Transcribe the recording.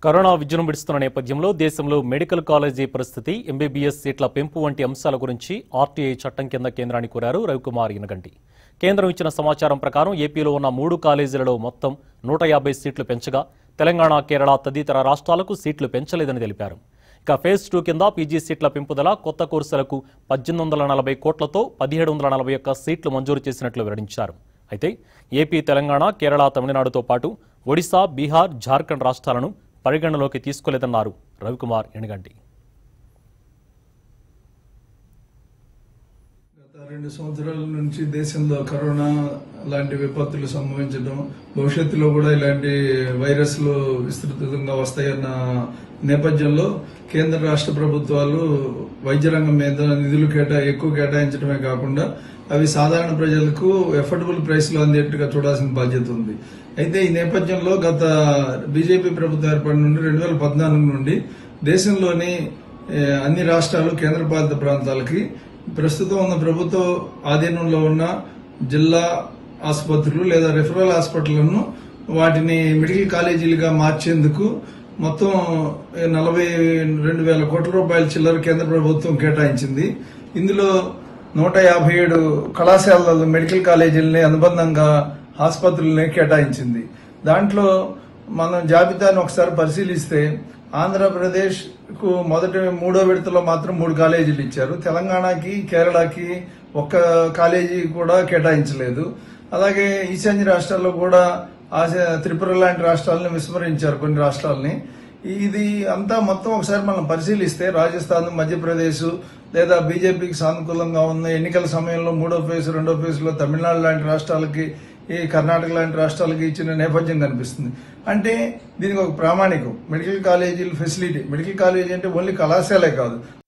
corona విజృంభిస్తున్న నేపథ్యంలో దేశంలో మెడికల్ కాలేజీ పరిస్థితి ఎంబీబీఎస్ సీట్ల పెంపు వంటి అంశాల గురించి ఆర్టీఐ చట్టం కింద కేంద్రాన్ని కోరారు రవికుమార్ ఇనగంటి కేంద్రం ఇచ్చిన సమాచారం ప్రకారం ఏపీలో ఉన్న మూడు కాలేజీలలో మొత్తం నూట యాభై సీట్లు పెంచగా తెలంగాణ కేరళ తదితర రాష్ట్రాలకు సీట్లు పెంచలేదని తెలిపారు ఇక ఫేజ్ టూ కింద పీజీ సీట్ల పెంపుదల కొత్త కోర్సులకు పద్దెనిమిది వందల నలభై కోట్లతో పదిహేడు వందల నలభై ఒక్క సీట్లు మంజూరు చేసినట్లు వెల్లడించారు అయితే ఏపీ తెలంగాణ కేరళ తమిళనాడుతో పాటు ఒడిశా బీహార్ జార్ఖండ్ రాష్ట్రాలను పరిగణలోకి తీసుకోలేదన్నారు రవికుమార్ ఎనుగంటి గత రెండు సంవత్సరాల నుంచి దేశంలో కరోనా లాంటి విపత్తులు సంభవించడం భవిష్యత్తులో కూడా ఇలాంటి వైరస్లు విస్తృతంగా వస్తాయన్న నేపథ్యంలో కేంద్ర రాష్ట్ర ప్రభుత్వాలు వైద్య రంగం మీద నిధులు కేటా ఎక్కువ కేటాయించడమే కాకుండా అవి సాధారణ ప్రజలకు ఎఫర్డబుల్ ప్రైస్ లో అందేట్టుగా చూడాల్సిన బాధ్యత ఉంది అయితే ఈ నేపథ్యంలో గత బీజేపీ ప్రభుత్వం ఏర్పడిన నుండి రెండు వేల పద్నాలుగు నుండి దేశంలోని ఏ, అన్ని రాష్ట్రాలు కేంద్రపాలిత ప్రాంతాలకి ప్రస్తుతం ఉన్న ప్రభుత్వ ఆధీనంలో ఉన్న జిల్లా ఆసుపత్రులు లేదా రెఫరల్ హాస్పిటళ్లను వాటిని మెడికల్ కాలేజీలుగా మార్చేందుకు మొత్తం నలభై రెండు వేల కోట్ల రూపాయల చిల్లర కేంద్ర ప్రభుత్వం కేటాయించింది ఇందులో నూట యాభై ఏడు కళాశాలలు మెడికల్ కాలేజీలని అనుబంధంగా ఆసుపత్రులని కేటాయించింది దాంట్లో మనం జాబితాను ఒకసారి పరిశీలిస్తే ఆంధ్రప్రదేశ్ కు మొదటి మూడో విడతలో మాత్రం మూడు కాలేజీలు ఇచ్చారు తెలంగాణకి కేరళకి ఒక్క కాలేజీ కూడా కేటాయించలేదు అలాగే ఈశాన్య రాష్ట్రాల్లో కూడా ఆశ- త్రిపుర లాంటి రాష్ట్రాలను విస్మరించారు కొన్ని రాష్ట్రాలని ఇది అంతా మొత్తం ఒకసారి మనం పరిశీలిస్తే రాజస్థాన్ మధ్యప్రదేశ్ లేదా బీజేపీకి సానుకూలంగా ఉన్న ఎన్నికల సమయంలో మూడో ఫేజ్ రెండో ఫేజ్ లో తమిళనాడు లాంటి రాష్ట్రాలకి ఈ కర్ణాటక లాంటి రాష్ట్రాలకి ఇచ్చిన నేపథ్యం కనిపిస్తుంది అంటే దీనికి ఒక ప్రామాణికం మెడికల్ కాలేజీల ఫెసిలిటీ మెడికల్ కాలేజీ అంటే ఓన్లీ కళాశాలే కాదు